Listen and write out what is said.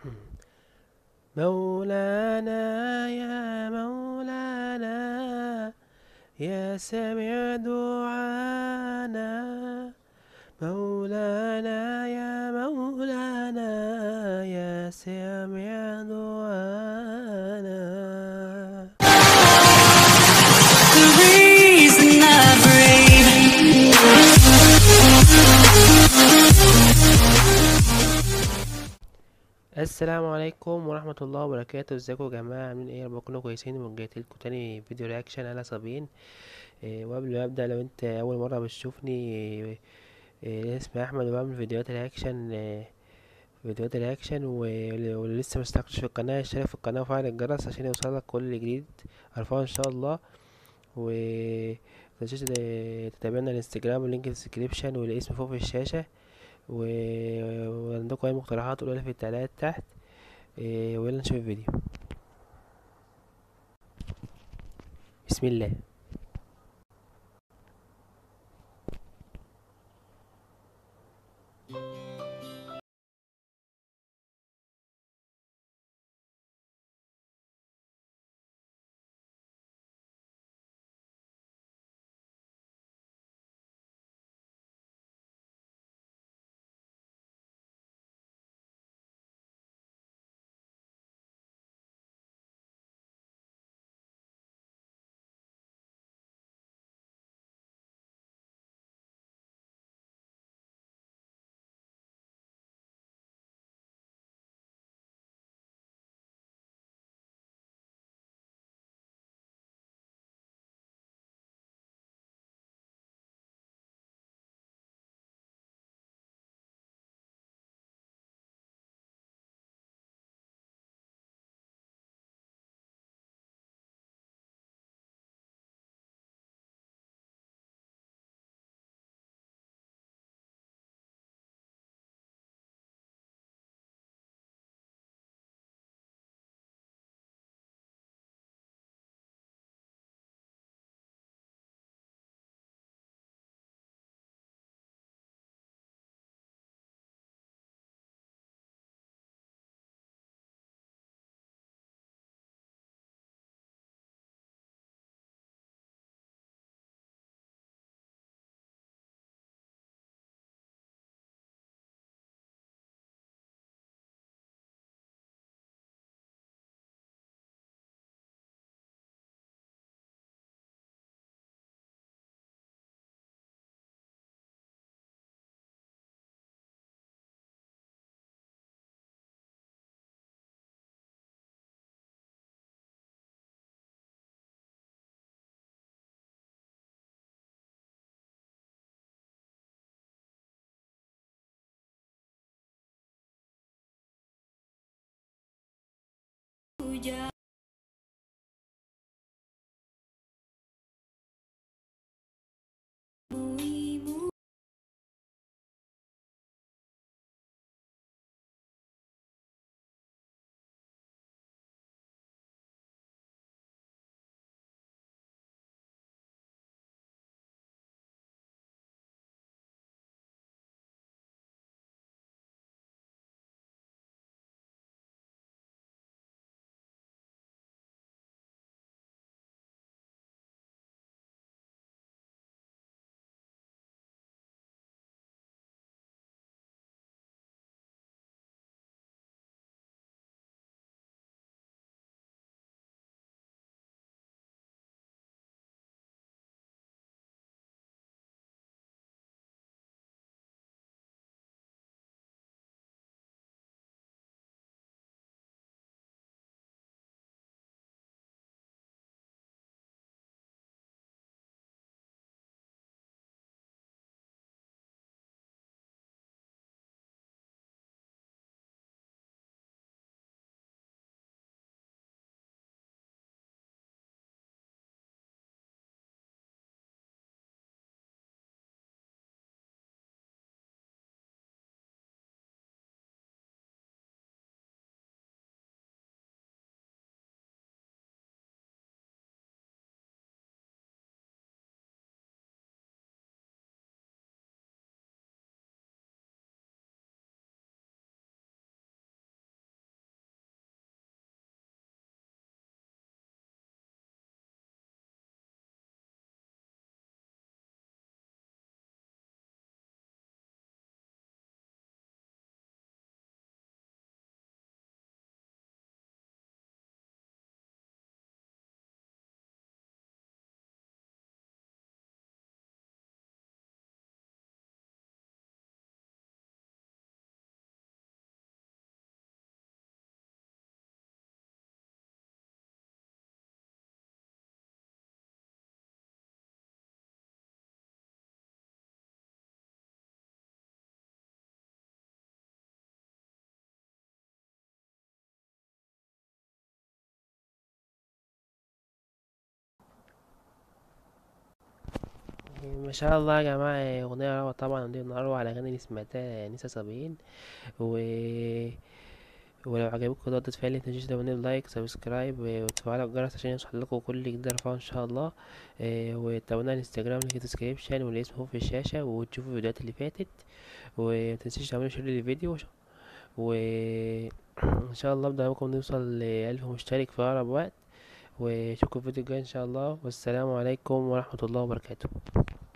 مولانا يا مولانا يا سامع دعانا مولانا يا مولانا يا سامع دعانا The reason I breathe. السلام عليكم ورحمة الله وبركاته ازيكم يا جماعة عاملين ايه رب تكونوا كويسين ورجعت لكم تاني فيديو رياكشن انا صابين إيه وقبل ما ابدا لو انت اول مرة بتشوفني إيه إيه اسمي احمد وبعمل فيديوهات رياكشن إيه فيديوهات رياكشن واللي واللي لسه مشتركش في القناة اشترك في القناة وفعل الجرس عشان يوصلك كل جديد ارفعه ان شاء الله و متنسوش تتابعنا الانستجرام واللينك في الديسكريبشن والاسم فوق في الشاشة و وعندكم اي مقترحات قولوا لي في التعليقات تحت إيه ويلا نشوف الفيديو بسم الله Hujan ما شاء الله يا جماعة أغنية روعة طبعا ودي أروع على الأغاني اللي سمعتها نسا صابرين و... ولو عجبكم ردة فعلي متنسوش تعملوا لايك سبسكرايب وتفعلوا الجرس عشان يوصل لكم كل جديد ارفعه ان شاء الله آه، وتابعونا على الانستجرام اللي في الديسكريبشن والاسم هو في الشاشة وتشوفوا الفيديوهات اللي فاتت ومتنسوش تعملوا شير للفيديو و ان شاء الله بدعمكم نوصل لألف مشترك في أقرب وقت واشوفكم في الفيديو الجاي ان شاء الله والسلام عليكم ورحمة الله وبركاته